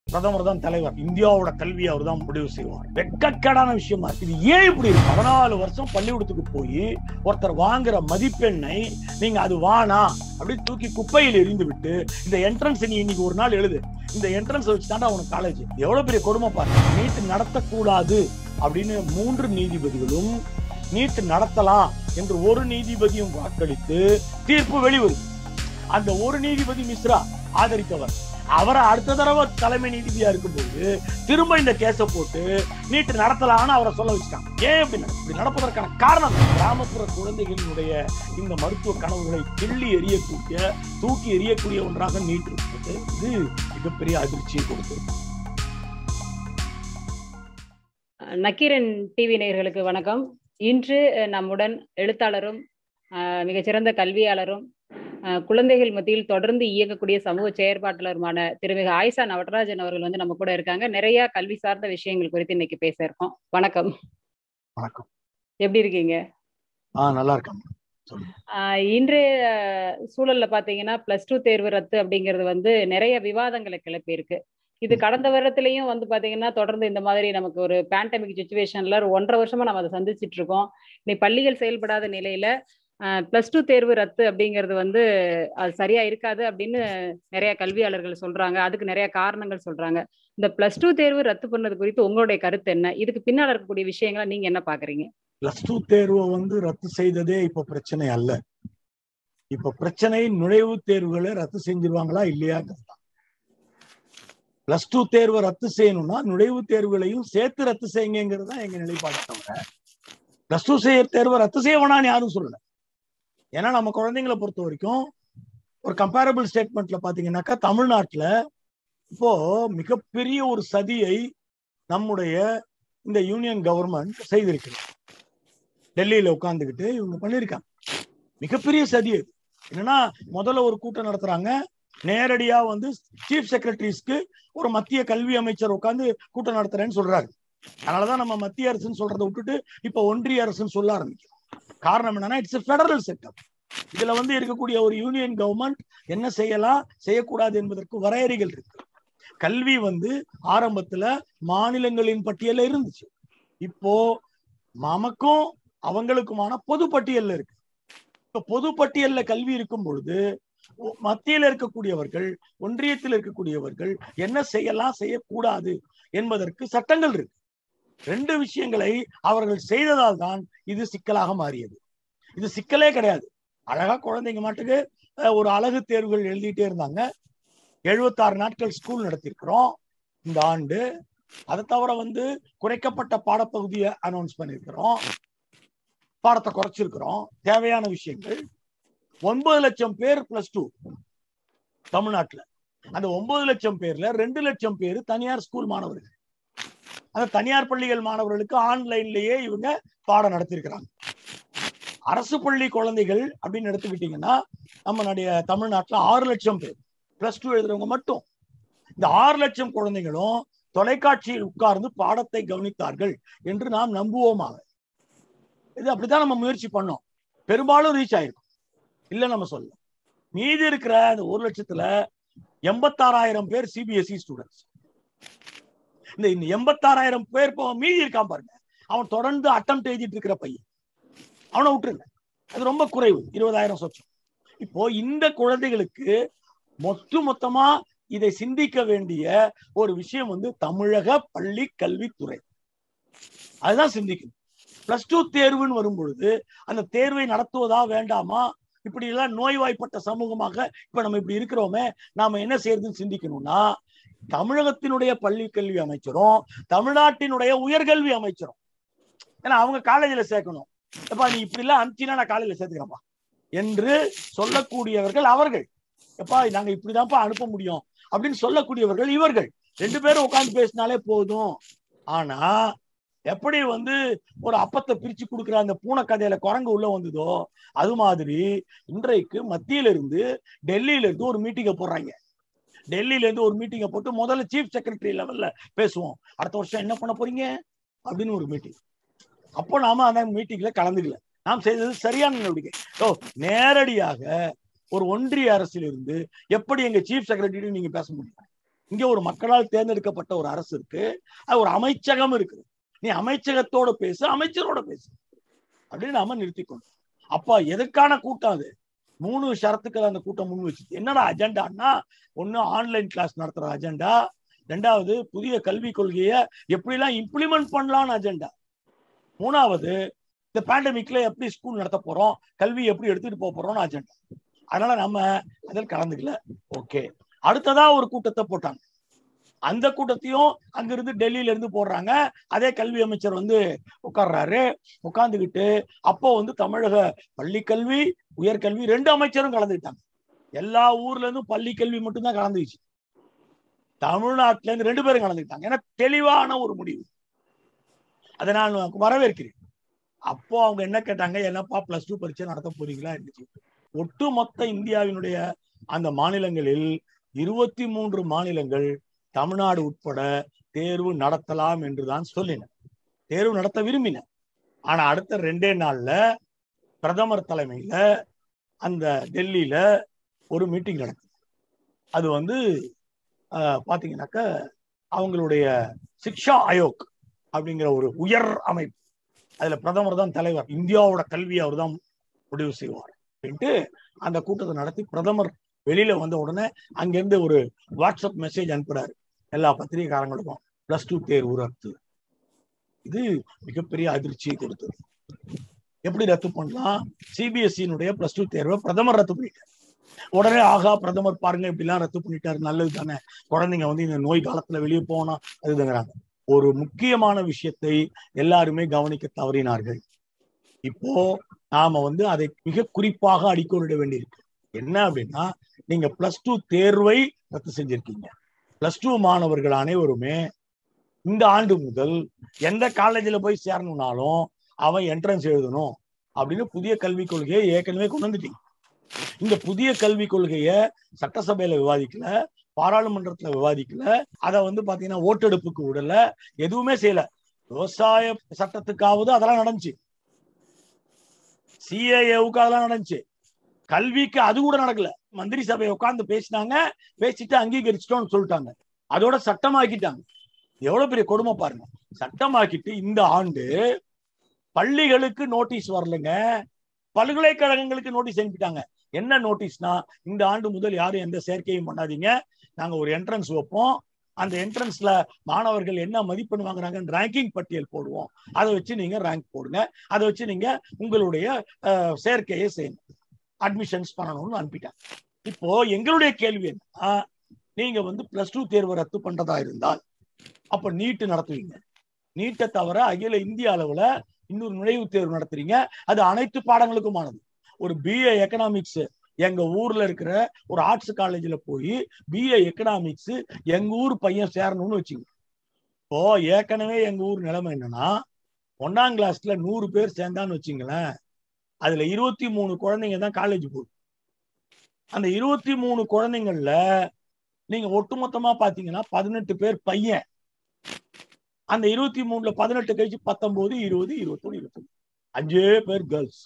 பிரதமர் தான் தலைவர் இந்தியாவோட கல்வியை அவர் தான் முடிவு செய்வார் வெட்கக்கேடான விஷயமா இருக்கு. இது ஏன் இப்படி இருக்கு பதினாலு வருஷம் பள்ளிக்கூடத்துக்கு போய் ஒருத்தர் வாங்குற மதிப்பெண்ணை நீங்க அது வானா அப்படின்னு தூக்கி குப்பையில் எறிந்து விட்டு இந்த என்ட்ரன்ஸ் நீ இன்னைக்கு ஒரு நாள் எழுது இந்த என்ட்ரன்ஸ் வச்சு தாண்டா உனக்கு காலேஜ் எவ்வளவு பெரிய கொடுமை பாருங்க நீட் நடத்தக்கூடாது அப்படின்னு மூன்று நீதிபதிகளும் நீட் நடத்தலாம் என்று ஒரு நீதிபதியும் வாக்களித்து தீர்ப்பு வெளிவருது அந்த ஒரு நீதிபதி மிஸ்ரா ஆதரித்தவர் அவரை அடுத்த தடவை தலைமை நீதிபதியா இருக்கும்போது திரும்ப இந்த கேஸ போட்டு நீட்டு நடத்தலாம்னு அவரை சொல்ல வச்சுட்டாங்க ஏன் இப்படி நட- இப்படி நடப்பதற்கான காரணம் என்ன? கிராமப்புற குழந்தைகளினுடைய இந்த மருத்துவ கனவுகளை கிள்ளி எறியக்கூடிய தூக்கி எறியக்கூடிய ஒன்றாக நீட் இருக்கிறது இது மிகப்பெரிய அதிர்ச்சியை கொடுத்தது நக்கீரன் டிவி நேயர்களுக்கு வணக்கம் இன்று அஹ், நம்முடன் எழுத்தாளரும் அஹ், மிகச்சிறந்த கல்வியாளரும் அஹ், குழந்தைகள் மத்தியில் தொடர்ந்து இயங்கக்கூடிய சமூக செயற்பாட்டாளருமான திருமிகு ஆயிஷா நவட்டராஜன் அவர்கள் வந்து நம்ம கூட இருக்காங்க நிறைய கல்வி சார்ந்த விஷயங்கள் குறித்து இன்னைக்கு பேச இருக்கோம் வணக்கம் வணக்கம் எப்படி இருக்கீங்க ஆஹ் நல்லா இருக்காங்க ஆஹ் இன்றைய அஹ், சூழல்ல பாத்தீங்கன்னா பிளஸ் டூ தேர்வு ரத்து அப்படிங்கிறது வந்து நிறைய விவாதங்களை கிளப்பியிருக்கு இது கடந்த வருடத்திலையும் வந்து பாத்தீங்கன்னா தொடர்ந்து இந்த மாதிரி நமக்கு ஒரு பேண்டமிக் சுச்சுவேஷன்ல ஒரு ஒன்றரை வருஷமா நம்ம அதை சந்திச்சிட்டு இருக்கோம் இன்னைக்கு பள்ளிகள் செயல்படாத நிலையில பிளஸ் டூ தேர்வு ரத்து அப்படிங்கிறது வந்து அது சரியா இருக்காது அப்படின்னு நிறைய கல்வியாளர்கள் சொல்றாங்க அதுக்கு நிறைய காரணங்கள் சொல்றாங்க இந்த பிளஸ் டூ தேர்வு ரத்து பண்ணது குறித்து உங்களுடைய கருத்து என்ன இதுக்கு பின்னால் இருக்கக்கூடிய விஷயங்களை நீங்க என்ன பாக்குறீங்க பிளஸ் டூ தேர்வை வந்து ரத்து செய்ததே இப்ப பிரச்சனை அல்ல இப்ப பிரச்சனை நுழைவுத் தேர்வுகளை ரத்து செஞ்சிருவாங்களா இல்லையாங்கிறது தான் பிளஸ் டூ தேர்வை ரத்து செய்யணும்னா நுழைவுத் தேர்வுகளையும் சேர்த்து ரத்து செய்யுங்கிறது தான் எங்க நிலைப்பாடு தவிர பிளஸ் டூ செய்ய தேர்வை ரத்து செய்ய வேணாம்னு யாரும் சொல்லல ஏன்னா நம்ம குழந்தைங்களை பொறுத்த வரைக்கும் ஒரு கம்பேரபிள் ஸ்டேட்மெண்ட்ல பாத்தீங்கன்னாக்கா தமிழ்நாட்டுல இப்போ மிகப்பெரிய ஒரு சதியை நம்முடைய இந்த யூனியன் கவர்மெண்ட் செய்திருக்கிறது டெல்லியில உட்கார்ந்துகிட்டு இவங்க பண்ணிருக்காங்க மிகப்பெரிய சதி அது என்னன்னா முதல்ல ஒரு கூட்டம் நடத்துறாங்க நேரடியா வந்து சீஃப் செக்ரட்டரிஸ்க்கு ஒரு மத்திய கல்வி அமைச்சர் உட்கார்ந்து கூட்டம் நடத்துறேன்னு சொல்றாரு அதனாலதான் நம்ம மத்திய அரசுன்னு சொல்றதை விட்டுட்டு இப்ப ஒன்றிய அரசுன்னு சொல்ல ஆரம்பிக்கிறோம் காரணம் என்னன்னா இட்ஸ் ஃபெடரல் செட்டப் இதுல வந்து இருக்கக்கூடிய ஒரு யூனியன் கவர்மெண்ட் என்ன செய்யலாம் செய்யக்கூடாது என்பதற்கு வரையறைகள் இருக்கு கல்வி வந்து ஆரம்பத்துல மாநிலங்களின் பட்டியல்ல இருந்துச்சு இப்போ நமக்கும் அவங்களுக்குமான பொது பட்டியல்ல இருக்கு இப்ப பொது பட்டியல்ல கல்வி இருக்கும் பொழுது ஒ- மத்தியில இருக்கக்கூடியவர்கள் ஒன்றியத்தில் இருக்கக்கூடியவர்கள் என்ன செய்யலாம் செய்யக்கூடாது என்பதற்கு சட்டங்கள் இருக்கு ரெண்டு விஷயங்களை அவர்கள் செய்ததால் தான் இது சிக்கலாக மாறியது இது சிக்கலே கிடையாது அழகா குழந்தைங்க மாட்டுக்கு அஹ், ஒரு அழகு தேர்வுகள் எழுதிட்டே இருந்தாங்க எழுபத்தாறு நாட்கள் ஸ்கூல் நடத்திருக்கிறோம் இந்த ஆண்டு அதை தவிர வந்து குறைக்கப்பட்ட பாடப்பகுதியை அனௌன்ஸ் பண்ணியிருக்கிறோம் பாடத்தை குறைச்சிருக்கிறோம் தேவையான விஷயங்கள் ஒன்பது லட்சம் பேர் பிளஸ் டூ தமிழ்நாட்டுல அந்த ஒன்பது லட்சம் பேர்ல ரெண்டு லட்சம் பேர் தனியார் ஸ்கூல் மாணவர்கள் அந்த தனியார் பள்ளிகள் மாணவர்களுக்கு ஆன்லைன்லயே இவங்க பாடம் நடத்திருக்கிறாங்க அரசு பள்ளி குழந்தைகள் அப்படின்னு எடுத்துக்கிட்டீங்கன்னா நம்மளுடைய தமிழ்நாட்டுல ஆறு லட்சம் பேர் பிளஸ் டூ எழுதுறவங்க மட்டும் இந்த ஆறு லட்சம் குழந்தைகளும் தொலைக்காட்சியில் உட்கார்ந்து பாடத்தை கவனித்தார்கள் என்று நாம் நம்புவோமாக இது அப்படித்தான் நம்ம முயற்சி பண்ணோம் பெரும்பாலும் ரீச் ஆயிருக்கும் இல்ல நம்ம சொல்ல மீதி இருக்கிற அந்த ஒரு லட்சத்துல எண்பத்தாறாயிரம் பேர் சிபிஎஸ்இ ஸ்டூடெண்ட்ஸ் இந்த இந்த எண்பத்தாறாயிரம் பேர் இப்போ மீதி இருக்கான் பாருங்க அவன் தொடர்ந்து அட்டம் எழுதிட்டு இருக்கிற பையன் அவனை விட்டுருங்க அது ரொம்ப குறைவு இருபதாயிரம் சொச்சம் இப்போ இந்த குழந்தைகளுக்கு மொத்த மொத்தமா இதை சிந்திக்க வேண்டிய ஒரு விஷயம் வந்து தமிழக பள்ளி கல்வித்துறை அதுதான் சிந்திக்கணும் பிளஸ் டூ தேர்வுன்னு வரும் பொழுது அந்த தேர்வை நடத்துவதா வேண்டாமா இப்படி எல்லாம் நோய்வாய்ப்பட்ட சமூகமாக இப்ப நம்ம இப்படி இருக்கிறோமே நாம என்ன செய்யறதுன்னு சிந்திக்கணும்னா தமிழகத்தினுடைய பள்ளி கல்வி அமைச்சரும் தமிழ்நாட்டினுடைய உயர்கல்வி அமைச்சரும் ஏன்னா அவங்க காலேஜ்ல சேர்க்கணும் எப்பா நீ இப்படி எல்லாம் அனுப்பிச்சினா நான் காலேஜ்ல சேர்த்துக்கிறேன்ப்பா என்று சொல்லக்கூடியவர்கள் அவர்கள் எப்பா நாங்க இப்படிதான்ப்பா அனுப்ப முடியும் அப்படின்னு சொல்லக்கூடியவர்கள் இவர்கள் ரெண்டு பேரும் உட்கார்ந்து பேசினாலே போதும் ஆனா எப்படி வந்து ஒரு அப்பத்தை பிரிச்சு கொடுக்குற அந்த பூனை கதையில குரங்கு உள்ள வந்ததோ அது மாதிரி இன்றைக்கு மத்தியில இருந்து டெல்லியில இருந்து ஒரு மீட்டிங்கை போடுறாங்க டெல்லியில இருந்து ஒரு மீட்டிங்கை போட்டு முதல்ல சீஃப் செக்ரட்டரி லெவல்ல பேசுவோம் அடுத்த வருஷம் என்ன பண்ண போறீங்க அப்படின்னு ஒரு மீட்டிங் அப்போ நாம அந்த மீட்டிங்ல கலந்துக்கல நாம் செய்தது சரியான நடவடிக்கை ஓ நேரடியாக ஒரு ஒன்றிய அரசிலிருந்து எப்படி எங்க சீஃப் செக்ரட்டரி நீங்க பேச முடியும் இங்க ஒரு மக்களால் தேர்ந்தெடுக்கப்பட்ட ஒரு அரசு இருக்கு அது ஒரு அமைச்சகம் இருக்குது நீ அமைச்சகத்தோட பேசு அமைச்சரோட பேசு அப்படின்னு நாம நிறுத்திக்கணும் அப்ப எதுக்கான கூட்டம் அது மூணு ஷரத்துக்கள் அந்த கூட்டம் முன் வச்சு என்னடா அஜெண்டான்னா ஒண்ணு ஆன்லைன் கிளாஸ் நடத்துற அஜெண்டா ரெண்டாவது புதிய கல்விக் கொள்கையை எப்படிலாம் இம்ப்ளிமெண்ட் பண்ணலாம்னு அஜெண்டா மூணாவது இந்த பேண்டமிக்ல எப்படி ஸ்கூல் நடத்த போறோம் கல்வி எப்படி எடுத்துட்டு போக போறோம்னு அஜெண்டா அதனால நம்ம அதில் கலந்துக்கல ஓகே அடுத்ததா ஒரு கூட்டத்தை போட்டாங்க அந்த கூட்டத்தையும் அங்கிருந்து டெல்லியில இருந்து போடுறாங்க அதே கல்வி அமைச்சர் வந்து உட்கார்றாரு உட்கார்ந்துகிட்டு அப்போ வந்து தமிழக பள்ளி கல்வி உயர்கல்வி ரெண்டு அமைச்சரும் கலந்துக்கிட்டாங்க எல்லா ஊர்ல இருந்தும் பள்ளி கல்வி மட்டும்தான் கலந்துச்சு தமிழ்நாட்டுல இருந்து ரெண்டு பேரும் கலந்துக்கிட்டாங்க ஏன்னா தெளிவான ஒரு முடிவு அதை நான் வரவேற்கிறேன் அப்போ அவங்க என்ன கேட்டாங்க என்னப்பா பிளஸ் டூ பரீட்சை நடத்த போறீங்களா இருந்துச்சு ஒட்டுமொத்த இந்தியாவினுடைய அந்த மாநிலங்களில் இருபத்தி மூன்று மாநிலங்கள் தமிழ்நாடு உட்பட தேர்வு நடத்தலாம் என்றுதான் சொல்லின தேர்வு நடத்த விரும்பின ஆனா அடுத்த ரெண்டே நாள்ல பிரதமர் தலைமையில அந்த டெல்லியில ஒரு மீட்டிங் நடக்குது அது வந்து பாத்தீங்கன்னாக்க அவங்களுடைய சிக்ஷா ஆயோக் அப்படிங்கிற ஒரு உயர் அமைப்பு அதுல பிரதமர் தான் தலைவர் இந்தியாவோட கல்வி அவர் தான் முடிவு செய்வார் அப்படின்ட்டு அந்த கூட்டத்தை நடத்தி பிரதமர் வெளியில வந்த உடனே அங்கிருந்து ஒரு வாட்ஸ்அப் மெசேஜ் அனுப்புறாரு எல்லா பத்திரிகைக்காரங்களுக்கும் பிளஸ் டூ தேர்வு ரத்து இது மிகப்பெரிய அதிர்ச்சியை கொடுத்தது எப்படி ரத்து பண்ணலாம் சிபிஎஸ்சியினுடைய பிளஸ் டூ தேர்வை பிரதமர் ரத்து பண்ணிட்டார் உடனே ஆகா பிரதமர் பாருங்க இப்படிலாம் ரத்து பண்ணிட்டாரு நல்லது தானே குழந்தைங்க வந்து இந்த நோய் காலத்துல வெளியே போனா அதுங்கிறாங்க ஒரு முக்கியமான விஷயத்தை எல்லாருமே கவனிக்க தவறினார்கள் இப்போ நாம வந்து அதை மிக குறிப்பாக அடிக்கோடிட வேண்டியிருக்கு என்ன அப்படின்னா நீங்க பிளஸ் டூ தேர்வை ரத்து செஞ்சிருக்கீங்க பிளஸ் டூ மாணவர்கள் அனைவருமே இந்த ஆண்டு முதல் எந்த காலேஜில் போய் சேரணும்னாலும் அவன் என்ட்ரன்ஸ் எழுதணும் அப்படின்னு புதிய கல்விக் கொள்கையை ஏற்கனவே கொண்டு வந்துட்டீங்க இந்த புதிய கல்விக் கொள்கைய சட்டசபையில விவாதிக்கல பாராளுமன்றத்துல விவாதிக்கல அதை வந்து பாத்தீங்கன்னா ஓட்டெடுப்புக்கு விடல எதுவுமே செய்யல விவசாய சட்டத்துக்காவது அதெல்லாம் நடந்துச்சு சிஏஏவுக்கு அதெல்லாம் நடந்துச்சு கல்விக்கு அது கூட நடக்கல மந்திரி சபையை உட்கார்ந்து பேசினாங்க பேசிட்டு அங்கீகரிச்சிட்டோம்னு சொல்லிட்டாங்க அதோட சட்டமாக்கிட்டாங்க எவ்வளவு பெரிய கொடுமை பாருங்க சட்டமாக்கிட்டு இந்த ஆண்டு பள்ளிகளுக்கு நோட்டீஸ் வரலைங்க பல்கலைக்கழகங்களுக்கு நோட்டீஸ் அனுப்பிட்டாங்க என்ன நோட்டீஸ்னா இந்த ஆண்டு முதல் யாரும் எந்த சேர்க்கையும் பண்ணாதீங்க நாங்க ஒரு என்ட்ரன்ஸ் வைப்போம் அந்த என்ட்ரன்ஸ்ல மாணவர்கள் என்ன மதிப்பெண் வாங்குறாங்கன்னு ரேங்கிங் பட்டியல் போடுவோம் அதை வச்சு நீங்க ரேங்க் போடுங்க அதை வச்சு நீங்க உங்களுடைய சேர்க்கையை செய்யணும் அட்மிஷன்ஸ் பண்ணணும்னு அனுப்பிட்டாங்க இப்போ எங்களுடைய கேள்வி என்ன நீங்க வந்து பிளஸ் டூ தேர்வை ரத்து பண்றதா இருந்தால் அப்ப நீட்டு நடத்துவீங்க நீட்டை தவிர அகில இந்திய அளவுல இன்னொரு நுழைவுத் தேர்வு நடத்துறீங்க அது அனைத்து பாடங்களுக்குமானது ஒரு பிஏ எக்கனாமிக்ஸ் எங்க ஊர்ல இருக்கிற ஒரு ஆர்ட்ஸ் காலேஜ்ல போய் பிஏ எக்கனாமிக்ஸ் எங்க ஊர் பையன் சேரணும்னு வச்சுங்க இப்போ ஏற்கனவே எங்க ஊர் நிலைமை என்னன்னா ஒன்னாம் கிளாஸ்ல நூறு பேர் சேர்ந்தான்னு வச்சுங்களேன் அதுல இருபத்தி மூணு குழந்தைங்க தான் காலேஜ் போகுது அந்த இருபத்தி மூணு குழந்தைங்கள்ல நீங்க ஒட்டுமொத்தமா பாத்தீங்கன்னா பதினெட்டு பேர் பையன் அந்த இருபத்தி மூணுல பதினெட்டு கழிச்சு பத்தொன்பது இருபது இருபத்தொன்னு இருபத்தொன்னு அஞ்சே பேர் கேர்ள்ஸ்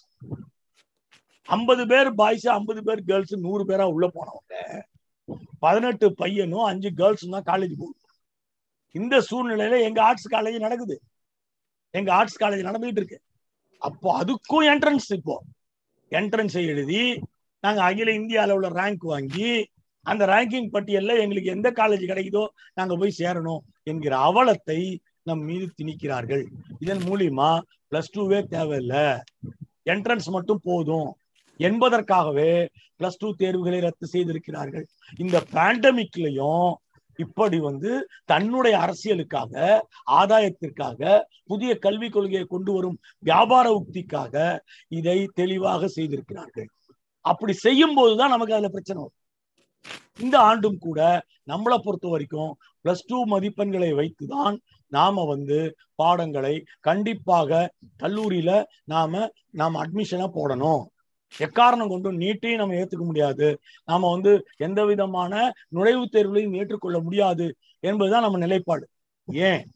ஐம்பது பேர் பாய்ஸ் ஐம்பது பேர் கேர்ள்ஸ் நூறு பேரா உள்ள போனவங்க பதினெட்டு பையனும் அஞ்சு கேர்ள்ஸும் தான் காலேஜ் போகுது இந்த சூழ்நிலையில எங்க ஆர்ட்ஸ் காலேஜ் நடக்குது எங்க ஆர்ட்ஸ் காலேஜ் நடந்துகிட்டு இருக்கு அப்போ அதுக்கும் என்ட்ரன்ஸ் இப்போ என்ட்ரன்ஸை எழுதி நாங்க அகில இந்திய அளவுல ரேங்க் வாங்கி அந்த ரேங்கிங் பட்டியல்ல எங்களுக்கு எந்த காலேஜ் கிடைக்குதோ நாங்க போய் சேரணும் என்கிற அவலத்தை நம் மீது திணிக்கிறார்கள் இதன் மூலியமா பிளஸ் டூவே தேவையில்லை என்ட்ரன்ஸ் மட்டும் போதும் என்பதற்காகவே பிளஸ் டூ தேர்வுகளை ரத்து செய்திருக்கிறார்கள் இந்த பேண்டமிக்லயும் இப்படி வந்து தன்னுடைய அரசியலுக்காக ஆதாயத்திற்காக புதிய கல்விக் கொள்கையை கொண்டு வரும் வியாபார உக்திக்காக இதை தெளிவாக செய்திருக்கிறார்கள் அப்படி செய்யும் போதுதான் நமக்கு அதுல பிரச்சனை வரும் இந்த ஆண்டும் கூட நம்மளை பொறுத்த வரைக்கும் பிளஸ் டூ மதிப்பெண்களை வைத்துதான் நாம வந்து பாடங்களை கண்டிப்பாக கல்லூரியில நாம நாம அட்மிஷனை போடணும் எக்காரணம் கொண்டும் நீட்டையும் நம்ம ஏத்துக்க முடியாது நாம வந்து எந்த விதமான நுழைவுத் தேர்வுகளையும் ஏற்றுக்கொள்ள முடியாது என்பதுதான் நம்ம நிலைப்பாடு ஏன்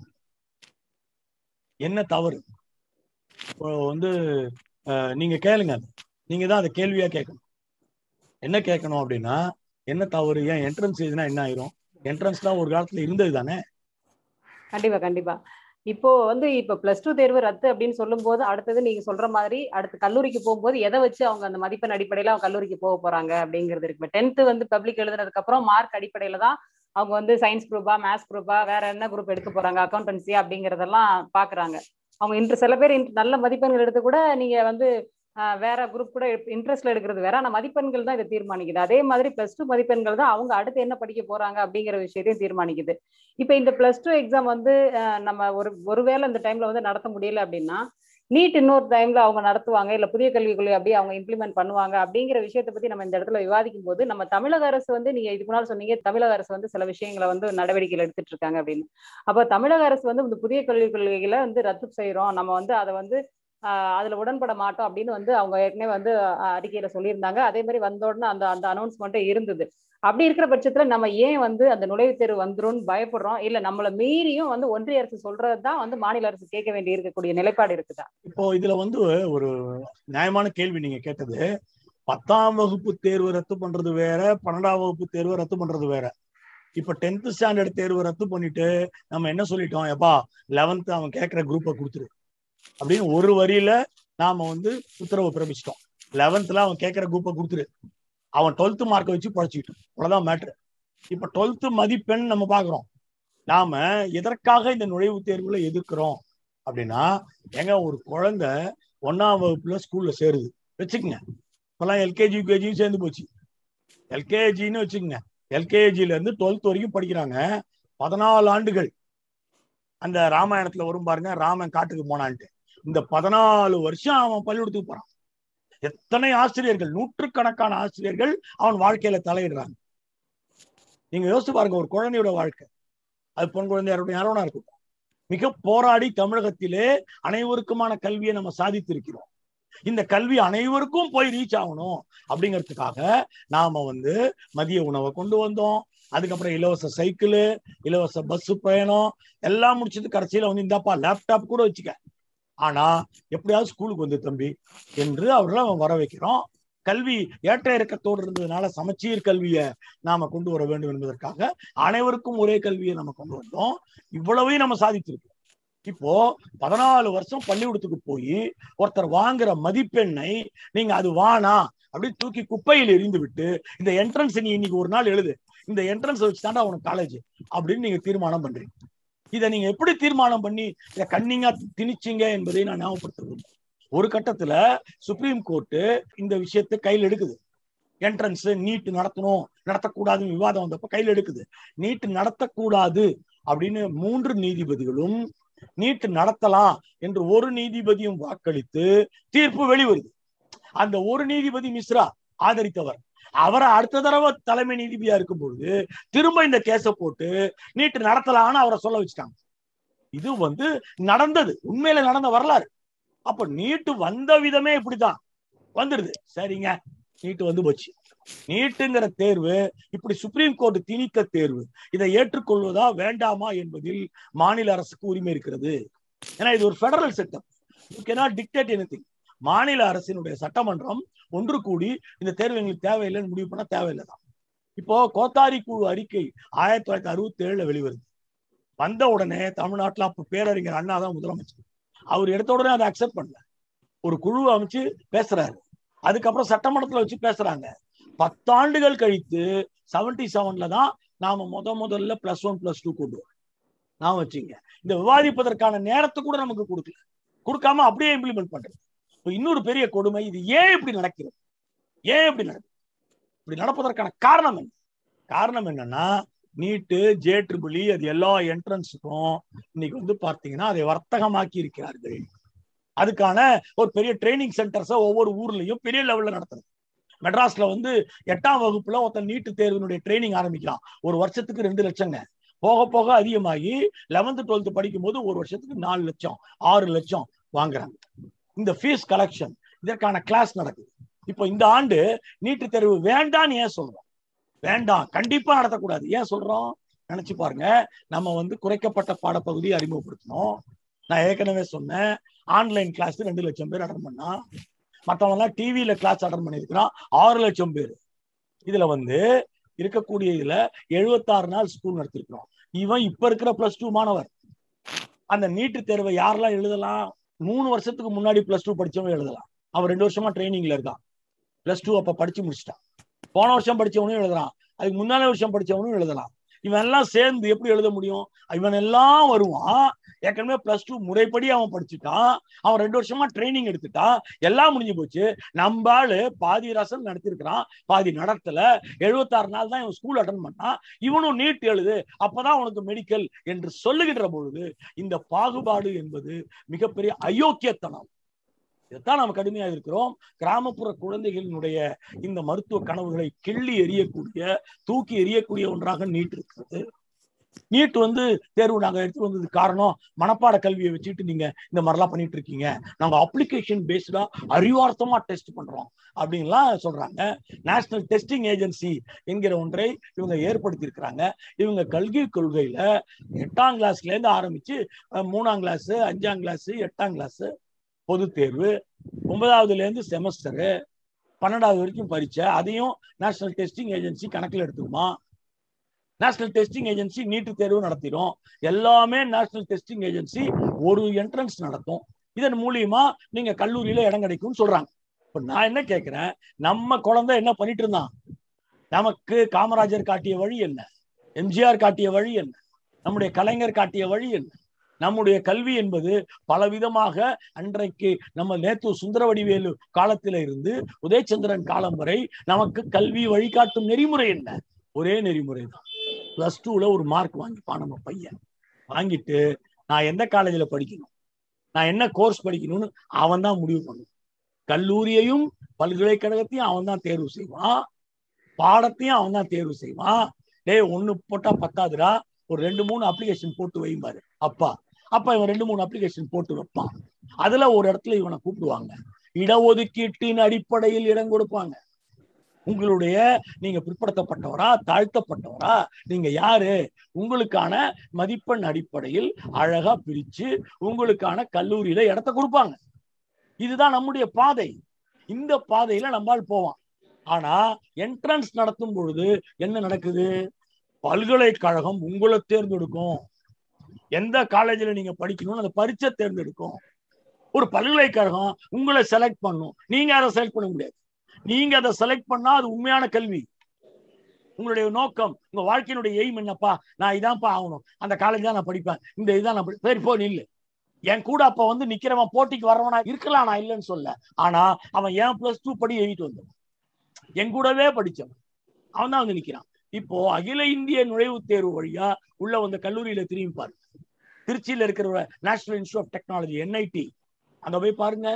என்ன தவறு வந்து நீங்க கேளுங்க நீங்க தான் அதை கேள்வியா கேட்கணும் என்ன கேட்கணும் அப்படின்னா என்ன தவறு ஏன் என்ட்ரன்ஸ் எழுதினா என்ன ஆயிரும் என்ட்ரன்ஸ்லாம் ஒரு காலத்துல இருந்தது தானே கண்டிப்பா கண்டிப்பா இப்போ வந்து இப்போ பிளஸ் டூ தேர்வு ரத்து அப்படின்னு சொல்லும்போது அடுத்தது நீங்க சொல்ற மாதிரி அடுத்து கல்லூரிக்கு போகும்போது எதை வச்சு அவங்க அந்த மதிப்பெண் அடிப்படையில அவங்க கல்லூரிக்கு போக போறாங்க அப்படிங்கிறது இருக்கு டென்த் வந்து பப்ளிக் எழுதுனதுக்கு அப்புறம் மார்க் அடிப்படையில தான் அவங்க வந்து சயின்ஸ் குரூப்பா மேத்ஸ் குரூப்பா வேற என்ன குரூப் எடுக்க போறாங்க அக்கௌண்டன்சி அப்படிங்கறதெல்லாம் பாக்குறாங்க அவங்க இன்ட்ரெஸ்ட் சில பேர் int- நல்ல மதிப்பெண்கள் எடுத்து கூட நீங்க வந்து ஆஹ், வேற குரூப் கூட இன்ட்ரெஸ்ட்ல எடுக்கிறது வேற ஆனா மதிப்பெண்கள் தான் இதை தீர்மானிக்குது அதே மாதிரி பிளஸ் டூ மதிப்பெண்கள் தான் அவங்க அடுத்து என்ன படிக்க போறாங்க அப்படிங்கிற விஷயத்தையும் தீர்மானிக்குது இப்போ இந்த பிளஸ் டூ எக்ஸாம் வந்து ஆஹ், நம்ம ஒரு ஒருவேளை இந்த டைம்ல வந்து நடத்த முடியல அப்படின்னா நீட் இன்னொரு டைம்ல அவங்க நடத்துவாங்க இல்ல புதிய கல்விக் கொள்கை அப்படியே அவங்க இம்ப்ளிமெண்ட் பண்ணுவாங்க அப்படிங்கிற விஷயத்தை பத்தி நம்ம இந்த இடத்துல விவாதிக்கும் போது நம்ம தமிழக அரசு வந்து நீங்க இதுக்கு முன்னாடி சொன்னீங்க தமிழக அரசு வந்து சில விஷயங்களை வந்து நடவடிக்கைகள் எடுத்துட்டு இருக்காங்க அப்படின்னு அப்போ தமிழக அரசு வந்து இந்த புதிய கல்விக் கொள்கைகளை வந்து ரத்து செய்யறோம் நம்ம வந்து அதை வந்து ஆஹ் அதுல உடன்பட மாட்டோம் அப்படின்னு வந்து அவங்க ஏற்கனவே வந்து ஆஹ் அறிக்கையில சொல்லியிருந்தாங்க அதே மாதிரி வந்த உடனே அந்த அந்த அனௌன்ஸ்மெண்ட்டும் இருந்தது அப்படி இருக்கிற பட்சத்துல நம்ம ஏன் வந்து அந்த நுழைவுத் தேர்வு வந்துரும்னு பயப்படுறோம் இல்ல நம்மள மீறியும் வந்து ஒன்றிய அரசு சொல்றதுதான் வந்து மாநில அரசு கேட்க வேண்டி இருக்கக்கூடிய நிலைப்பாடு இருக்குதா இப்போ இதுல வந்து ஒரு நியாயமான கேள்வி நீங்க கேட்டது பத்தாம் வகுப்பு தேர்வு ரத்து பண்றது வேற பன்னெண்டாம் வகுப்பு தேர்வு ரத்து பண்றது வேற இப்ப டென்த் ஸ்டாண்டர்ட் தேர்வு ரத்து பண்ணிட்டு நம்ம என்ன சொல்லிட்டோம் எப்பா லெவன்த் அவன் கேட்கிற குரூப்பை கொடுத்துரு அப்படின்னு ஒரு வரியில நாம வந்து உத்தரவு பிறப்பிச்சிட்டோம் லெவன்த்ல அவன் கேட்கிற குரூப்பை கொடுத்துரு அவன் டுவெல்த் மார்க்கை வச்சு பழச்சிக்கிட்டோம் அவ்வளவுதான் மேட்ரு இப்ப டுவெல்த் மதிப்பெண் நம்ம பாக்குறோம் நாம எதற்காக இந்த நுழைவுத் தேர்வுல எதிர்க்கிறோம் அப்படின்னா ஏங்க ஒரு குழந்தை ஒன்னாம் வகுப்புல ஸ்கூல்ல சேருது வச்சுக்கோங்க இப்பெல்லாம் எல்கேஜி யூகேஜியும் சேர்ந்து போச்சு எல்கேஜின்னு வச்சுக்கோங்க எல்கேஜில இருந்து டுவெல்த் வரைக்கும் படிக்கிறாங்க பதினாலு ஆண்டுகள் அந்த ராமாயணத்துல வரும் பாருங்க ராமன் காட்டுக்கு போனான்ட்டு இந்த பதினாலு வருஷம் அவன் பள்ளிக்கூடத்துக்கு போறான் எத்தனை ஆசிரியர்கள் நூற்றுக்கணக்கான ஆசிரியர்கள் அவன் வாழ்க்கையில தலையிடுறாங்க நீங்க யோசிச்சு பாருங்க ஒரு குழந்தையோட வாழ்க்கை அது பொன் குழந்தையா இருக்கட்டும் யாரோனா இருக்கட்டும் மிக போராடி தமிழகத்திலே அனைவருக்குமான கல்வியை நம்ம சாதித்திருக்கிறோம் இந்த கல்வி அனைவருக்கும் போய் ரீச் ஆகணும் அப்படிங்கிறதுக்காக நாம வந்து மதிய உணவை கொண்டு வந்தோம் அதுக்கப்புறம் இலவச சைக்கிள் இலவச பஸ் பயணம் எல்லாம் முடிச்சது கடைசியில வந்து இந்தாப்பா லேப்டாப் கூட வச்சுக்க ஆனா எப்படியாவது ஸ்கூலுக்கு வந்து தம்பி என்று அவர்களை அவன் வர வைக்கிறோம் கல்வி ஏற்ற இறக்கத்தோடு இருந்ததுனால சமச்சீர் கல்வியை நாம கொண்டு வர வேண்டும் என்பதற்காக அனைவருக்கும் ஒரே கல்வியை நம்ம கொண்டு வந்தோம் இவ்வளவையும் நம்ம சாதித்திருக்கோம் இப்போ பதினாலு வருஷம் பள்ளிக்கூடத்துக்கு போய் ஒருத்தர் வாங்குற மதிப்பெண்ணை நீங்க அது வானா அப்படி தூக்கி குப்பையில் எரிந்து விட்டு இந்த என்ட்ரன்ஸ் நீ இன்னைக்கு ஒரு நாள் எழுது இந்த என்ட்ரன்ஸ் வச்சு தாண்டா உனக்கு காலேஜ் அப்படின்னு நீங்க தீர்மானம் பண்றீங்க இதை நீங்க எப்படி தீர்மானம் பண்ணி இதை கண்ணிங்கா திணிச்சீங்க என்பதை நான் ஞாபகப்படுத்துறேன் ஒரு கட்டத்துல சுப்ரீம் கோர்ட்டு இந்த விஷயத்தை கையில் எடுக்குது என்ட்ரன்ஸ் நீட் நடத்தணும் நடத்தக்கூடாதுன்னு விவாதம் வந்தப்ப கையில் எடுக்குது நீட் நடத்தக்கூடாது அப்படின்னு மூன்று நீதிபதிகளும் நீட் நடத்தலாம் என்று ஒரு நீதிபதியும் வாக்களித்து தீர்ப்பு வெளிவருது அந்த ஒரு நீதிபதி மிஸ்ரா ஆதரித்தவர் அவரை அடுத்த தடவை தலைமை நீதிபதியா இருக்கும் பொழுது திரும்ப இந்த கேஸ போட்டு நீட்டு நடத்தலாம்னு அவரை சொல்ல வச்சுட்டாங்க இது வந்து நடந்தது உண்மையில நடந்த வரலாறு அப்ப நீட்டு வந்த விதமே இப்படிதான் வந்துருது சரிங்க நீட்டு வந்து போச்சு நீட்டுங்கிற தேர்வு இப்படி சுப்ரீம் கோர்ட் திணிக்க தேர்வு இதை ஏற்றுக்கொள்வதா வேண்டாமா என்பதில் மாநில அரசுக்கு உரிமை இருக்கிறது ஏன்னா இது ஒரு federal setup you cannot dictate any மாநில அரசினுடைய சட்டமன்றம் ஒன்று கூடி இந்த தேர்வு எங்களுக்கு தேவையில்லைன்னு முடிவு பண்ணா தேவையில்லை தான் இப்போ கோத்தாரி குழு அறிக்கை ஆயிரத்தி தொள்ளாயிரத்தி அறுபத்தி ஏழுல வெளிவருது வந்த உடனே தமிழ்நாட்டுல அப்ப பேரறிஞர் அண்ணா தான் முதலமைச்சர் அவர் எடுத்த உடனே அதை அக்செப்ட் பண்ணல ஒரு குழு அமைச்சு பேசுறாரு அதுக்கப்புறம் சட்டமன்றத்துல வச்சு பேசுறாங்க பத்தாண்டுகள் கழித்து செவன்டி செவன்ல தான் நாம முத முதல்ல பிளஸ் ஒன் பிளஸ் டூ கொண்டு வரோம் நான் வச்சுங்க இந்த விவாதிப்பதற்கான நேரத்தை கூட நமக்கு கொடுக்கல கொடுக்காம அப்படியே இம்ப்ளிமெண்ட் பண்றது இப்ப இன்னொரு பெரிய கொடுமை இது ஏன் இப்படி நடக்கிறது ஏன் இப்படி நடக்குது இப்படி நடப்பதற்கான காரணம் என்ன காரணம் என்னன்னா நீட்டு ஜே ட்ரிபிளி அது எல்லா என்ட்ரன்ஸுக்கும் இன்னைக்கு வந்து பார்த்தீங்கன்னா அதை வர்த்தகமாக்கி இருக்கிறார்கள் அதுக்கான ஒரு பெரிய ட்ரைனிங் சென்டர்ஸை ஒவ்வொரு ஊர்லயும் பெரிய லெவல்ல நடத்துறது மெட்ராஸ்ல வந்து எட்டாம் வகுப்புல ஒருத்தன் நீட்டு தேர்வினுடைய ட்ரைனிங் ஆரம்பிக்கலாம் ஒரு வருஷத்துக்கு ரெண்டு லட்சங்க போக போக அதிகமாகி லெவன்த் டுவெல்த் படிக்கும் போது ஒரு வருஷத்துக்கு நாலு லட்சம் ஆறு லட்சம் வாங்குறாங்க இந்த ஃபீஸ் கலெக்ஷன் இதற்கான கிளாஸ் நடக்குது இப்போ இந்த ஆண்டு நீட்டு தேர்வு வேண்டான்னு ஏன் சொல்றோம் வேண்டாம் கண்டிப்பா நடத்தக்கூடாது ஏன் சொல்றோம் நினைச்சு பாருங்க நம்ம வந்து குறைக்கப்பட்ட பாடப்பகுதியை அறிமுகப்படுத்தணும் நான் ஏற்கனவே சொன்னேன் ஆன்லைன் கிளாஸ் ரெண்டு லட்சம் பேர் அட்டன் பண்ணா மற்றவங்க எல்லாம் டிவியில கிளாஸ் அட்டன் பண்ணியிருக்கிறான் ஆறு லட்சம் பேர் இதுல வந்து இருக்கக்கூடிய இதுல எழுபத்தாறு நாள் ஸ்கூல் நடத்திருக்கிறோம் இவன் இப்ப இருக்கிற பிளஸ் டூ மாணவர் அந்த நீட்டு தேர்வை யாரெல்லாம் எழுதலாம் மூணு வருஷத்துக்கு முன்னாடி பிளஸ் டூ படிச்சவன் எழுதலாம் அவன் ரெண்டு வருஷமா ட்ரைனிங்ல இருக்கான் பிளஸ் டூ அப்ப படிச்சு முடிச்சிட்டான் போன வருஷம் படிச்சவனும் எழுதுறான் அதுக்கு முன்னால வருஷம் படிச்சவனும் எழுதலாம் இவன் எல்லாம் சேர்ந்து எப்படி எழுத முடியும் இவன் எல்லாம் வருவான் ஏற்கனவே பிளஸ் டூ முறைப்படி அவன் படிச்சுட்டான் அவன் ரெண்டு வருஷமா ட்ரைனிங் எடுத்துட்டான் எல்லாம் முடிஞ்சு போச்சு நம்ம ஆளு பாதி ரசம் நடத்திருக்கிறான் பாதி நடத்தல எழுபத்தாறு நாள் தான் இவன் ஸ்கூல் அட்டன் பண்ணான் இவனும் நீட் எழுது அப்பதான் உனக்கு மெடிக்கல் என்று சொல்லுகின்ற பொழுது இந்த பாகுபாடு என்பது மிகப்பெரிய அயோக்கியத்தனம் இதைத்தான் நாம் கடுமையா இருக்கிறோம் கிராமப்புற குழந்தைகளினுடைய இந்த மருத்துவ கனவுகளை கிள்ளி எறியக்கூடிய தூக்கி எறியக்கூடிய ஒன்றாக நீட் இருக்கிறது நீட் வந்து தேர்வு நாங்க எடுத்து வந்தது காரணம் மனப்பாட கல்வியை வச்சுட்டு நீங்க இந்த மாதிரிலாம் பண்ணிட்டு இருக்கீங்க நாங்க அப்ளிகேஷன் பேஸ்டா அறிவார்த்தமா டெஸ்ட் பண்றோம் அப்படின்லாம் சொல்றாங்க நேஷனல் டெஸ்டிங் ஏஜென்சி என்கிற ஒன்றை இவங்க ஏற்படுத்தி இருக்கிறாங்க இவங்க கல்வி கொள்கையில எட்டாம் கிளாஸ்ல இருந்து ஆரம்பிச்சு அஹ், மூணாம் கிளாஸ் அஞ்சாம் கிளாஸ் எட்டாம் கிளாஸ் பொது தேர்வு ஒன்பதாவதுல இருந்து செமஸ்டரு பன்னெண்டாவது வரைக்கும் பரீட்சை அதையும் நேஷனல் டெஸ்டிங் ஏஜென்சி கணக்கில் எடுத்துக்குமா நேஷனல் டெஸ்டிங் ஏஜென்சி நீட்டு தேர்வு நடத்திடும் எல்லாமே நேஷனல் டெஸ்டிங் ஏஜென்சி ஒரு என்ட்ரன்ஸ் நடத்தும் இதன் மூலியமா நீங்க கல்லூரியில இடம் கிடைக்கும்னு சொல்றாங்க இப்ப நான் என்ன கேட்கிறேன் நம்ம குழந்தை என்ன பண்ணிட்டு இருந்தான் நமக்கு காமராஜர் காட்டிய வழி என்ன எம்ஜிஆர் காட்டிய வழி என்ன நம்முடைய கலைஞர் காட்டிய வழி என்ன நம்முடைய கல்வி என்பது பலவிதமாக அன்றைக்கு நம்ம நேத்து சுந்தரவடிவேலு காலத்தில இருந்து உதயச்சந்திரன் காலம் வரை நமக்கு கல்வி வழிகாட்டும் நெறிமுறை என்ன ஒரே நெறிமுறை தான் பிளஸ் டூல ஒரு மார்க் வாங்கிப்பான் நம்ம பையன் வாங்கிட்டு நான் எந்த காலேஜில் படிக்கணும் நான் என்ன கோர்ஸ் படிக்கணும்னு அவன் தான் முடிவு பண்ணும் கல்லூரியையும் பல்கலைக்கழகத்தையும் அவன் தான் தேர்வு செய்வான் பாடத்தையும் அவன் தான் தேர்வு செய்வான் டேய் ஒண்ணு போட்டா பத்தாதுடா ஒரு ரெண்டு மூணு அப்ளிகேஷன் போட்டு வைம்பாரு அப்பா அப்ப இவன் ரெண்டு மூணு அப்ளிகேஷன் போட்டு வைப்பான் அதுல ஒரு இடத்துல இவனை கூப்பிடுவாங்க இடஒதுக்கீட்டின் அடிப்படையில் இடம் கொடுப்பாங்க உங்களுடைய நீங்க பிற்படுத்தப்பட்டவரா தாழ்த்தப்பட்டவரா நீங்க யாரு உங்களுக்கான மதிப்பெண் அடிப்படையில் அழகா பிரிச்சு உங்களுக்கான கல்லூரியில இடத்த கொடுப்பாங்க இதுதான் நம்முடைய பாதை இந்த பாதையில நம்மால் போவான் ஆனா என்ட்ரன்ஸ் நடத்தும் பொழுது என்ன நடக்குது பல்கலைக்கழகம் உங்களை தேர்ந்தெடுக்கும் எந்த காலேஜ்ல நீங்க படிக்கணும்னு அந்த பரீட்சை தேர்ந்தெடுக்கும் ஒரு பல்கலைக்கழகம் உங்களை செலக்ட் பண்ணும் நீங்க அதை செலக்ட் பண்ண முடியாது நீங்க அதை செலக்ட் பண்ணா அது உண்மையான கல்வி உங்களுடைய நோக்கம் உங்க வாழ்க்கையினுடைய எய்ம் என்னப்பா நான் இதான்ப்பா ஆகணும் அந்த காலேஜ் தான் நான் படிப்பேன் இந்த இதுதான் நான் படி- சரி போ நில்லு என் கூட அப்ப வந்து நிக்கிறவன் போட்டிக்கு வர்றவனா இருக்கலாம் நான் இல்லைன்னு சொல்ல ஆனா அவன் ஏன் பிளஸ் டூ படி எழுதிட்டு வந்தான் என் கூடவே படிச்சவன் அவன் தான் வந்து நிக்கிறான் இப்போ அகில இந்திய நுழைவுத் தேர்வு வழியா உள்ள வந்த கல்லூரியில திரும்பி பாருங்க திருச்சியில இருக்கிற national institute of technology NIT அங்க போய் பாருங்க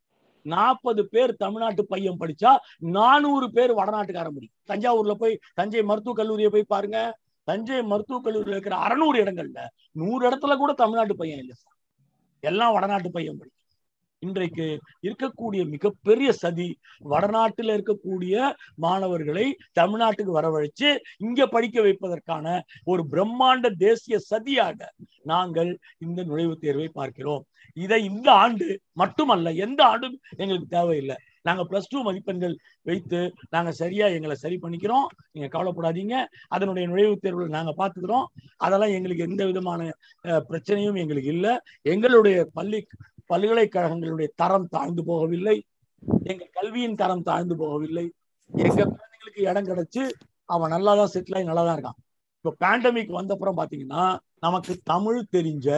நாற்பது பேர் தமிழ்நாட்டு பையன் படிச்சா நானூறு பேர் வடநாட்டுக்காரன் படிக்கும் தஞ்சாவூர்ல போய் தஞ்சை மருத்துவக் கல்லூரியை போய் பாருங்க தஞ்சை மருத்துவக் கல்லூரியில் இருக்கிற அறுநூறு இடங்கள்ல நூறு இடத்துல கூட தமிழ்நாட்டு பையன் இல்லை சார் எல்லாம் வடநாட்டு பையன் படிக்கும் இன்றைக்கு இருக்கக்கூடிய மிகப்பெரிய சதி வடநாட்டில் இருக்கக்கூடிய மாணவர்களை தமிழ்நாட்டுக்கு வரவழைச்சு இங்க படிக்க வைப்பதற்கான ஒரு பிரம்மாண்ட தேசிய சதியாக நாங்கள் இந்த நுழைவுத் தேர்வை பார்க்கிறோம் இதை இந்த ஆண்டு மட்டுமல்ல எந்த ஆண்டும் எங்களுக்கு தேவையில்லை நாங்க பிளஸ் டூ மதிப்பெண்கள் வைத்து நாங்க சரியா எங்களை சரி பண்ணிக்கிறோம் நீங்க கவலைப்படாதீங்க அதனுடைய நுழைவுத் தேர்வுகள் நாங்க பார்த்துக்கிறோம் அதெல்லாம் எங்களுக்கு எந்த விதமான அஹ், பிரச்சனையும் எங்களுக்கு இல்லை எங்களுடைய பள்ளி பல்கலைக்கழகங்களுடைய தரம் தாழ்ந்து போகவில்லை எங்க கல்வியின் தரம் தாழ்ந்து போகவில்லை எங்க குழந்தைங்களுக்கு இடம் கிடைச்சு அவன் நல்லா தான் செட்டில் ஆகி நல்லா தான் இருக்கான் இப்போ பேண்டமிக் வந்தப்புறம் பாத்தீங்கன்னா நமக்கு தமிழ் தெரிஞ்ச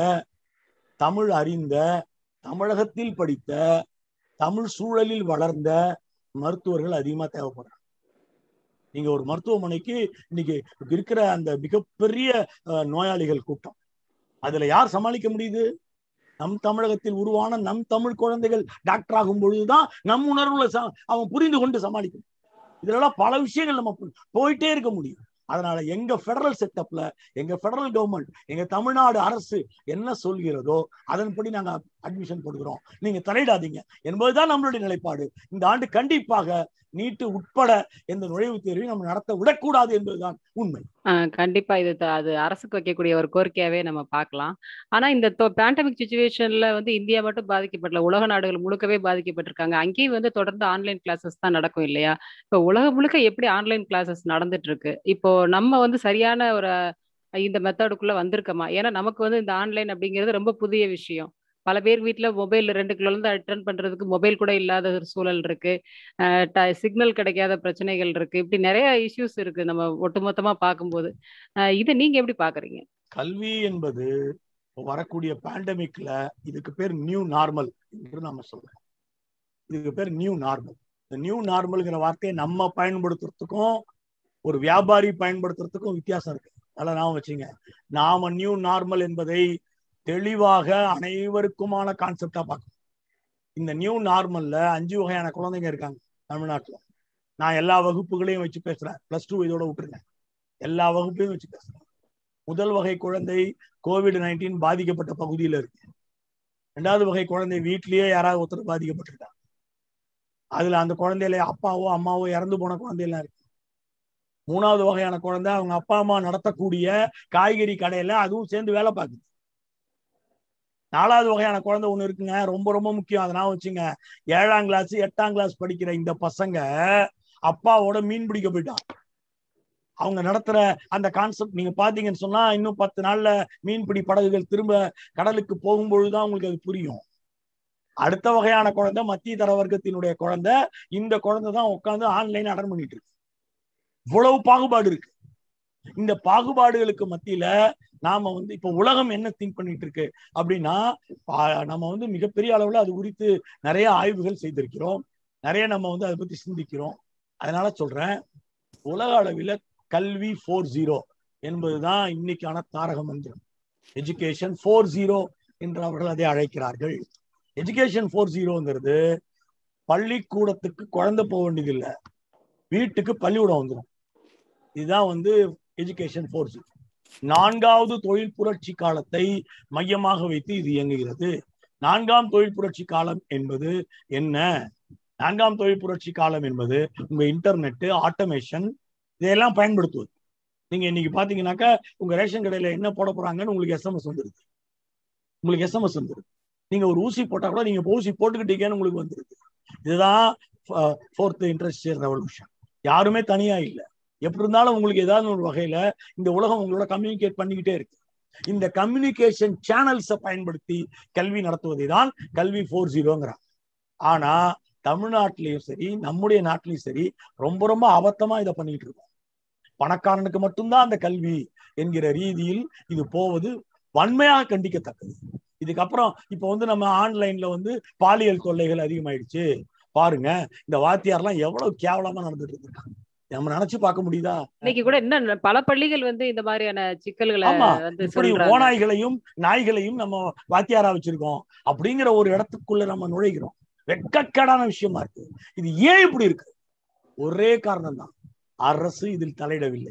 தமிழ் அறிந்த தமிழகத்தில் படித்த தமிழ் சூழலில் வளர்ந்த மருத்துவர்கள் அதிகமா தேவைப்படுறாங்க நீங்க ஒரு மருத்துவமனைக்கு இன்னைக்கு இருக்கிற அந்த மிகப்பெரிய அஹ், நோயாளிகள் கூட்டம் அதுல யார் சமாளிக்க முடியுது நம் தமிழகத்தில் உருவான நம் தமிழ் குழந்தைகள் டாக்டர் ஆகும் பொழுதுதான் நம் உணர்வுல ச- அவன் புரிந்து கொண்டு சமாளிக்கணும் இதுலலாம் பல விஷயங்கள் நம்ம போ- போயிட்டே இருக்க முடியும் அதனால எங்க ஃபெடரல் செட்டப்ல எங்க ஃபெடரல் கவர்மெண்ட் எங்க தமிழ்நாடு அரசு என்ன சொல்கிறதோ அதன்படி நாங்க அட்மிஷன் போடுகிறோம் நீங்க தலையிடாதீங்க என்பதுதான் நம்மளுடைய நிலைப்பாடு இந்த ஆண்டு கண்டிப்பாக நீட்டு உட்பட எந்த நுழைவுத் தேர்வையும் நம்ம நடத்த விடக்கூடாது என்பதுதான் உண்மை ஆஹ் கண்டிப்பா இது த- அது அரசுக்கு வைக்கக்கூடிய ஒரு கோரிக்கையாவே நம்ம பார்க்கலாம் ஆனா இந்த பேண்டமிக் சுச்சுவேஷன்ல வந்து இந்தியா மட்டும் பாதிக்கப்படல உலக நாடுகள் முழுக்கவே பாதிக்கப்பட்டிருக்காங்க அங்கேயும் வந்து தொடர்ந்து ஆன்லைன் கிளாஸஸ் தான் நடக்கும் இல்லையா இப்போ உலகம் முழுக்க எப்படி ஆன்லைன் கிளாஸஸ் நடந்துட்டு இருக்கு இப்போ நம்ம வந்து சரியான ஒரு அஹ், இந்த மெத்தடுக்குள்ள வந்திருக்கோமா ஏன்னா நமக்கு வந்து இந்த ஆன்லைன் அப்படிங்கிறது ரொம்ப புதிய விஷயம் பல பேர் வீட்ல மொபைல் ரெண்டு கிலோ இருந்து அட்டன் பண்றதுக்கு மொபைல் கூட இல்லாத ஒரு சூழல் இருக்கு சிக்னல் கிடைக்காத பிரச்சனைகள் இருக்கு இப்படி நிறைய இஷ்யூஸ் இருக்கு நம்ம ஒட்டுமொத்தமா பார்க்கும்போது அஹ் இதை நீங்க எப்படி பாக்குறீங்க கல்வி என்பது இப்ப வரக்கூடிய பேண்டமிக்ல இதுக்கு பேர் நியூ நார்மல் என்று நாம சொல்றோம் இதுக்கு பேர் நியூ நார்மல் இந்த நியூ நார்மல்ங்கிற வார்த்தையை நம்ம பயன்படுத்துறதுக்கும் ஒரு வியாபாரி பயன்படுத்துறதுக்கும் வித்தியாசம் இருக்கு அதனால நான் வச்சுங்க நாம நியூ நார்மல் என்பதை தெளிவாக அனைவருக்குமான கான்செப்டா பார்க்கணும் இந்த நியூ நார்மல்ல அஞ்சு வகையான குழந்தைங்க இருக்காங்க தமிழ்நாட்டுல நான் எல்லா வகுப்புகளையும் வச்சு பேசுறேன் பிளஸ் டூ இதோட விட்டுருங்க எல்லா வகுப்பையும் வச்சு பேசுறேன் முதல் வகை குழந்தை கோவிட் நைன்டீன் பாதிக்கப்பட்ட பகுதியில இருக்கு ரெண்டாவது வகை குழந்தை வீட்லயே யாராவது ஒருத்தர் பாதிக்கப்பட்டிருக்காங்க அதுல அந்த குழந்தையில அப்பாவோ அம்மாவோ இறந்து போன குழந்தையெல்லாம் இருக்கு மூணாவது வகையான குழந்தை அவங்க அப்பா அம்மா நடத்தக்கூடிய காய்கறி கடையில அதுவும் சேர்ந்து வேலை பார்க்குது நாலாவது வகையான குழந்தை ஒண்ணு இருக்குங்க ரொம்ப ரொம்ப முக்கியம் அதை நான் வச்சுங்க ஏழாம் கிளாஸ் எட்டாம் கிளாஸ் படிக்கிற இந்த பசங்க அப்பாவோட மீன் பிடிக்க போயிட்டான் அவங்க நடத்துற அந்த கான்செப்ட் நீங்க பாத்தீங்கன்னு சொன்னா இன்னும் பத்து நாள்ல மீன்பிடி படகுகள் திரும்ப கடலுக்கு போகும்பொழுதுதான் உங்களுக்கு அது புரியும் அடுத்த வகையான குழந்தை மத்திய தர வர்க்கத்தினுடைய குழந்தை இந்த குழந்தை தான் உட்காந்து ஆன்லைன் அட்டன் பண்ணிட்டு இருக்கு இவ்வளவு பாகுபாடு இருக்கு இந்த பாகுபாடுகளுக்கு மத்தியில நாம வந்து இப்ப உலகம் என்ன திங்க் பண்ணிட்டு இருக்கு அப்படின்னா பா- நம்ம வந்து மிகப்பெரிய அளவுல அது குறித்து நிறைய ஆய்வுகள் செய்திருக்கிறோம் நிறைய நம்ம வந்து அதை பத்தி சிந்திக்கிறோம் அதனால சொல்றேன் உலக அளவில் கல்வி ஃபோர் ஜீரோ என்பதுதான் இன்னைக்கான தாரக மந்திரம் எஜுகேஷன் ஃபோர் ஜீரோ என்று அவர்கள் அதை அழைக்கிறார்கள் எஜுகேஷன் ஃபோர் ஜீரோங்கிறது பள்ளிக்கூடத்துக்கு குழந்தை போக வேண்டியதில்லை வீட்டுக்கு பள்ளிக்கூடம் வந்துடும் இதுதான் வந்து எஜுகேஷன் ஃபோர் ஜீரோ நான்காவது தொழில் புரட்சி காலத்தை மையமாக வைத்து இது இயங்குகிறது நான்காம் தொழில் புரட்சி காலம் என்பது என்ன நான்காம் தொழில் புரட்சி காலம் என்பது உங்க இன்டர்நெட் ஆட்டோமேஷன் இதையெல்லாம் பயன்படுத்துவது நீங்க இன்னைக்கு பாத்தீங்கன்னாக்கா உங்க ரேஷன் கடையில என்ன போட போறாங்கன்னு உங்களுக்கு எஸ்எம்எஸ் வந்துருது உங்களுக்கு எஸ்எம்எஸ் வந்துருது நீங்க ஒரு ஊசி போட்டா கூட நீங்க இப்ப ஊசி போட்டுக்கிட்டீங்கன்னு உங்களுக்கு வந்துருது இதுதான் ஃபோர்த் இண்டஸ்ட்ரியல் ரெவல்யூஷன் யாருமே தனியா இல்லை எப்படி இருந்தாலும் உங்களுக்கு ஏதாவது ஒரு வகையில இந்த உலகம் உங்களோட கம்யூனிகேட் பண்ணிக்கிட்டே இருக்கு இந்த கம்யூனிகேஷன் சேனல்ஸை பயன்படுத்தி கல்வி நடத்துவதை தான் கல்வி ஃபோர் ஜீரோங்கிறாங்க ஆனா தமிழ்நாட்டிலையும் சரி நம்முடைய நாட்டிலையும் சரி ரொம்ப ரொம்ப அபத்தமா இதை பண்ணிட்டு இருக்கோம் பணக்காரனுக்கு மட்டும்தான் அந்த கல்வி என்கிற ரீதியில் இது போவது வன்மையாக கண்டிக்கத்தக்கது இதுக்கப்புறம் இப்ப வந்து நம்ம ஆன்லைன்ல வந்து பாலியல் தொல்லைகள் அதிகமாயிடுச்சு பாருங்க இந்த வாத்தியார்லாம் எவ்வளவு கேவலமா நடந்துட்டு இருக்காங்க நம்ம நினைச்சு பார்க்க முடியுதா இன்னைக்கு கூட என்ன பல பள்ளிகள் வந்து இந்த மாதிரியான சிக்கல்களை ஆமா வந்து இப்படி சொல்றாங்க ஓநாய்களையும் நாய்களையும் நம்ம வாத்தியாரா வச்சிருக்கோம் அப்படிங்கிற ஒரு இடத்துக்குள்ள நம்ம நுழைகிறோம் வெட்கக்கேடான விஷயமா இருக்கு இது ஏன் இப்படி இருக்கு ஒரே காரணம் தான் அரசு இதில் தலையிடவில்லை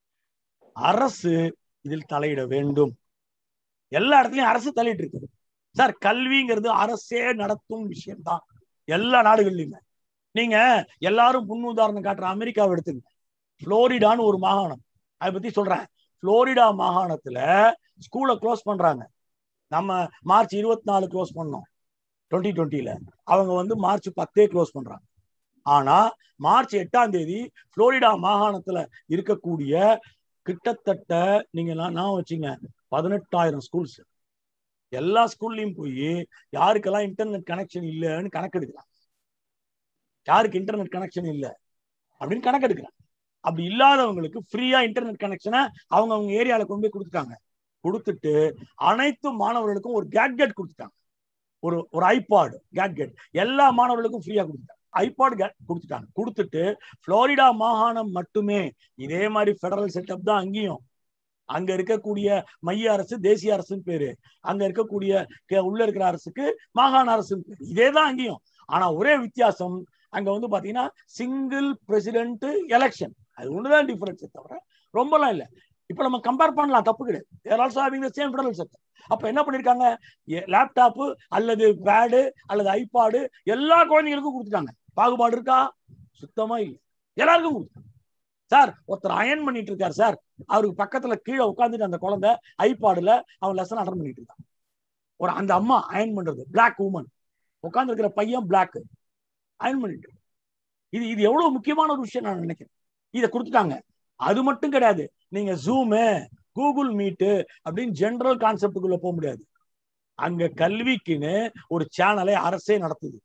அரசு இதில் தலையிட வேண்டும் எல்லா இடத்துலயும் அரசு தலையிட்டு இருக்குது சார் கல்விங்கிறது அரசே நடத்தும் விஷயம்தான் எல்லா நாடுகள்லயுமே நீங்க எல்லாரும் முன் உதாரணம் காட்டுற அமெரிக்காவை எடுத்துங்க புளோரிடான்னு ஒரு மாகாணம் அதை பத்தி சொல்றேன் புளோரிடா மாகாணத்துல ஸ்கூலை க்ளோஸ் பண்றாங்க நம்ம மார்ச் இருபத்தி நாலு க்ளோஸ் பண்ணோம் டுவெண்ட்டி டுவெண்ட்டில அவங்க வந்து மார்ச் பத்தே க்ளோஸ் பண்றாங்க ஆனா மார்ச் எட்டாம் தேதி புளோரிடா மாகாணத்துல இருக்கக்கூடிய கிட்டத்தட்ட நீங்க நான் நான் வச்சுங்க பதினெட்டாயிரம் ஸ்கூல்ஸ் எல்லா ஸ்கூல்லையும் போய் யாருக்கெல்லாம் இன்டர்நெட் கனெக்ஷன் இல்லைன்னு கணக்கெடுக்கலாம் யாருக்கு இன்டர்நெட் கனெக்ஷன் இல்லை அப்படின்னு கணக்கெடுக்கிறாங்க அப்படி இல்லாதவங்களுக்கு ஃப்ரீயா இன்டர்நெட் கனெக்ஷனை அவங்க அவங்க ஏரியால கொண்டு போய் கொடுத்துட்டாங்க கொடுத்துட்டு அனைத்து மாணவர்களுக்கும் ஒரு கேட்கெட் கொடுத்துட்டாங்க ஒரு ஒரு ஐபாட் கேட்கெட் எல்லா மாணவர்களுக்கும் ஃப்ரீயா கொடுத்துட்டாங்க ஐபாட் கொடுத்துட்டாங்க கொடுத்துட்டு புளோரிடா மாகாணம் மட்டுமே இதே மாதிரி ஃபெடரல் செட்டப் தான் அங்கேயும் அங்க இருக்கக்கூடிய மைய அரசு தேசிய அரசுன்னு பேரு அங்க இருக்கக்கூடிய கே- உள்ள இருக்கிற அரசுக்கு மாகாண அரசுன்னு பேரு இதே தான் அங்கேயும் ஆனா ஒரே வித்தியாசம் அங்க வந்து பாத்தீங்கன்னா சிங்கிள் பிரசிடென்ட் எலெக்ஷன் அது ஒண்ணுதான் டிஃபரன்ஸ் தவிர ரொம்பலாம் இல்ல இப்ப நம்ம கம்பேர் பண்ணலாம் தப்பு கிடையாது there also having the same federal sector அப்ப என்ன பண்ணிருக்காங்க லேப்டாப் அல்லது பேடு அல்லது ஐபாடு எல்லா குழந்தைங்களுக்கும் கொடுத்துட்டாங்க பாகுபாடு இருக்கா சுத்தமா இல்லை எல்லாருக்கும் கொடுத்துட்டாங்க சார் ஒருத்தர் அயன் பண்ணிட்டு இருக்காரு சார் அவருக்கு பக்கத்துல கீழே உட்காந்துட்டு அந்த குழந்தை ஐபாடுல அவன் லெசன் அட்டன் பண்ணிட்டு இருக்கான் ஒரு அந்த அம்மா அயன் பண்றது பிளாக் உமன் உட்கார்ந்து இருக்கிற பையன் பிளாக் அயன் பண்ணிட்டு இருக்கு. இது இது எவ்வளவு முக்கியமான ஒரு விஷயம் நான் நினைக்கிறேன் இதை கொடுத்துட்டாங்க அது மட்டும் கிடையாது நீங்க ஜூமு கூகுள் மீட்டு அப்படின்னு ஜெனரல் கான்செப்டுக்குள்ள போக முடியாது அங்க கல்விக்குன்னு ஒரு சேனலை அரசே நடத்துது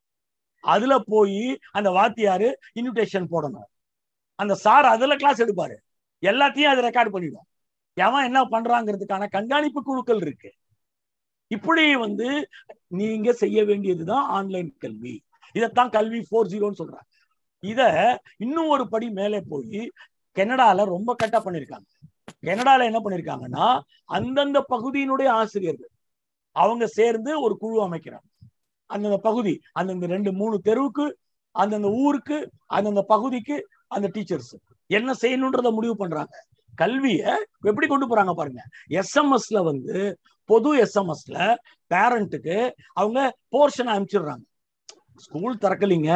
அதுல போய் அந்த வாத்தியாரு இன்விடேஷன் போடணும் அந்த சார் அதுல கிளாஸ் எடுப்பாரு எல்லாத்தையும் அதை ரெக்கார்ட் பண்ணிடும் எவன் என்ன பண்றாங்கிறதுக்கான கண்காணிப்பு குழுக்கள் இருக்கு இப்படி வந்து நீங்க செய்ய வேண்டியதுதான் ஆன்லைன் கல்வி இதைத்தான் கல்வி ஃபோர் ஜீரோன்னு சொல்றாங்க இத இன்னும் ஒரு படி மேலே போய் கனடால ரொம்ப கட்டா பண்ணிருக்காங்க கனடால என்ன பண்ணிருக்காங்கன்னா அந்தந்த பகுதியினுடைய ஆசிரியர்கள் அவங்க சேர்ந்து ஒரு குழு அமைக்கிறாங்க அந்தந்த பகுதி அந்தந்த ரெண்டு மூணு தெருவுக்கு அந்தந்த ஊருக்கு அந்தந்த பகுதிக்கு அந்த டீச்சர்ஸ் என்ன செய்யணுன்றத முடிவு பண்றாங்க கல்விய எப்படி கொண்டு போறாங்க பாருங்க எஸ்எம்எஸ்ல வந்து பொது எஸ்எம்எஸ்ல பேரண்ட்டுக்கு அவங்க போர்ஷன் அனுப்பிச்சிடுறாங்க ஸ்கூல் திறக்கலீங்க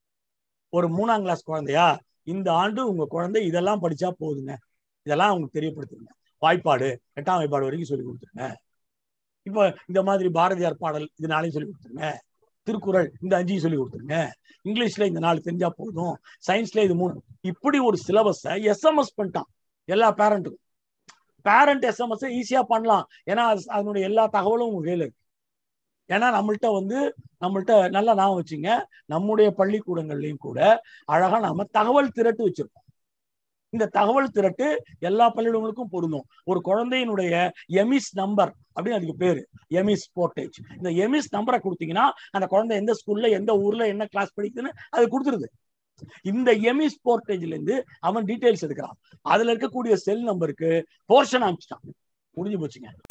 ஒரு மூணாம் கிளாஸ் குழந்தையா இந்த ஆண்டு உங்க குழந்தை இதெல்லாம் படிச்சா போதுங்க இதெல்லாம் அவங்களுக்கு தெரியப்படுத்துங்க வாய்ப்பாடு எட்டாம் வாய்ப்பாடு வரைக்கும் சொல்லி கொடுத்துருங்க இப்போ இந்த மாதிரி பாரதியார் பாடல் இது நாளையும் சொல்லி கொடுத்துருங்க திருக்குறள் இந்த அஞ்சையும் சொல்லி கொடுத்துருங்க இங்கிலீஷ்ல இந்த நாலு தெரிஞ்சா போதும் சயின்ஸ்ல இது மூணு இப்படி ஒரு சிலபஸை எஸ்எம்எஸ் பண்ணிட்டான் எல்லா பேரண்ட்டுக்கும் பேரண்ட் எஸ்எம்எஸ் ஈஸியா பண்ணலாம் ஏன்னா அது- அதனுடைய எல்லா தகவலும் உங்க கையில இருக்கு ஏன்னா நம்மள்ட்ட வந்து நம்மள்ட்ட நல்லா ஞாபகம் வச்சுங்க நம்முடைய பள்ளிக்கூடங்கள்லயும் கூட அழகா நாம தகவல் திரட்டு வச்சிருக்கோம் இந்த தகவல் திரட்டு எல்லா பள்ளிக்கூடங்களுக்கும் பொருந்தும் ஒரு குழந்தையினுடைய எமிஸ் நம்பர் அப்படின்னு அதுக்கு பேரு எமிஸ் போர்டேஜ் இந்த எமிஸ் நம்பரை கொடுத்தீங்கன்னா அந்த குழந்தை எந்த ஸ்கூல்ல எந்த ஊர்ல என்ன கிளாஸ் படிக்குதுன்னு அது கொடுத்துருது இந்த எமிஸ் போர்டேஜ்ல இருந்து அவன் டீடைல்ஸ் எடுக்கிறான் அதுல இருக்கக்கூடிய செல் நம்பருக்கு போர்ஷன் அனுப்பிச்சிட்டான் முடிஞ்சு போச்சுங்க